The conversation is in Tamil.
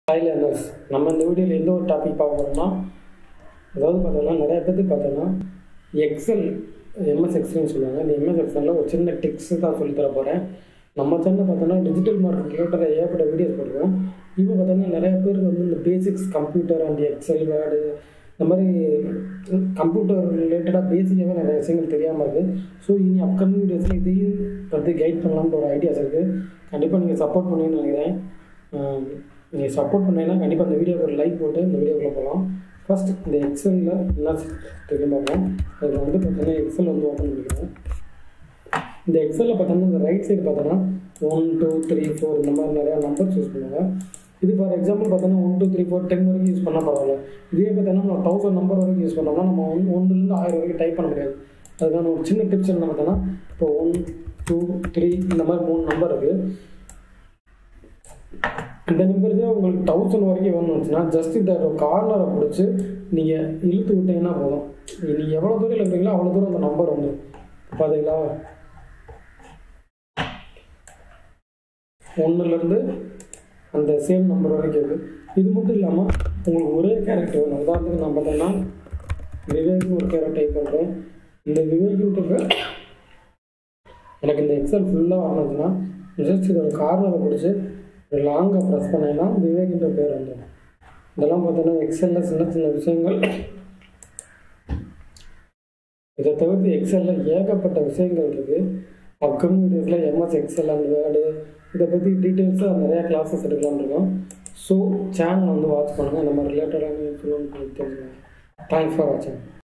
ஹாய் லேர்னர்ஸ் நம்ம இந்த வீடியோவில் எந்த ஒரு டாபிக் பார்க்க போகிறோம்னா அதாவது பார்த்தோம்னா நிறைய பேருக்கு பார்த்தோன்னா எக்ஸல் எம்எஸ் எக்ஸல்னு சொல்லுவாங்க இந்த எம்எஸ் எக்ஸலில் ஒரு சின்ன டிக்ஸ் தான் சொல்லி தர போகிறேன் நம்ம சேனலில் பார்த்தோன்னா டிஜிட்டல் மார்க்கெட் ரிலேட்டடாக ஏகப்பட்ட வீடியோஸ் போடுவோம் இப்போ பார்த்தோன்னா நிறைய பேருக்கு வந்து இந்த basics computer and Excel Word இந்த மாதிரி கம்ப்யூட்டர் ரிலேட்டடாக பேசிக்காகவே நிறைய விஷயங்கள் தெரியாமல் இருக்குது ஸோ இனி அப்கமிங் வீடியோஸில் இதையும் வந்து கைட் பண்ணலாம்னு ஒரு ஐடியாஸ் இருக்குது கண்டிப்பாக நீங்கள் சப்போர்ட் பண்ணுவீங்கன்னு நினைக்கிறேன் நீங்கள் சப்போர்ட் பண்ணீங்கன்னா கண்டிப்பாக இந்த வீடியோக்கு ஒரு லைக் போட்டு இந்த வீடியோக்குள்ளே போகலாம் ஃபர்ஸ்ட் இந்த எக்ஸலில் என்ன தெரியும் பார்ப்போம் அதில் வந்து பார்த்தீங்கன்னா எக்ஸல் வந்து ஓப்பன் பண்ணிக்கிறோம் இந்த எக்ஸலில் பார்த்தோம்னா இந்த ரைட் சைடு பார்த்தோன்னா ஒன் டூ த்ரீ ஃபோர் இந்த மாதிரி நிறையா நம்பர்ஸ் யூஸ் பண்ணுவாங்க இது ஃபார் எக்ஸாம்பிள் பார்த்தோன்னா one two three four ten வரைக்கும் யூஸ் பண்ணால் பரவாயில்ல இதே பார்த்தோன்னா நம்ம தௌசண்ட் நம்பர் வரைக்கும் யூஸ் பண்ணோம்னா நம்ம ஒன் ஒன்றுலேருந்து ஆயிரம் வரைக்கும் டைப் பண்ண முடியாது அதுக்கான ஒரு சின்ன டிப்ஸ் என்ன பார்த்தோன்னா இப்போ ஒன் டூ த்ரீ இந்த மாதிரி மூணு நம்பர் இருக்குது இந்த நம்பருக்கு உங்களுக்கு தௌசண்ட் வரைக்கும் வேணும்னு வந்துச்சுன்னா ஜஸ்ட் இந்த கார்னரை பிடிச்சி நீங்கள் இழுத்து விட்டீங்கன்னா போதும் நீங்கள் எவ்வளோ தூரம் இழுக்கிறீங்களோ அவ்வளோ தூரம் அந்த நம்பர் வந்துடும் பார்த்தீங்களா ஒன்றுலேருந்து அந்த சேம் நம்பர் வரைக்கும் இருக்குது இது மட்டும் இல்லாமல் உங்களுக்கு ஒரே கேரக்டர் வேணும் உதாரணத்துக்கு நான் பார்த்தோன்னா விவேக்னு ஒரு கேரக்டர் டைப் பண்ணுறேன் இந்த விவேக்ன்றது எனக்கு இந்த எக்ஸல் ஃபுல்லாக வரணுச்சுன்னா ஜஸ்ட் இதோட கார்னரை பிடிச்சி லாங்காக ப்ரெஸ் பண்ணேன்னா விவேக்ன்ற பேர் வந்துடும் இதெல்லாம் பார்த்தோன்னா எக்ஸலில் சின்ன சின்ன விஷயங்கள் இதை தவிர்த்து எக்ஸலில் ஏகப்பட்ட விஷயங்கள் இருக்குது அப்கமிங் வீடியோஸில் எம்எஸ் எக்ஸல் அண்ட் வேர்டு இதை பற்றி டீட்டெயில்ஸாக நிறையா கிளாஸஸ் எடுக்கலாம்னு இருக்கோம் ஸோ சேனல் வந்து வாட்ச் பண்ணுங்கள் இந்த மாதிரி ரிலேட்டடான இன்ஃபர்மேஷன் தெரிஞ்சுக்கோங்க தேங்க்ஸ் ஃபார் வாட்சிங்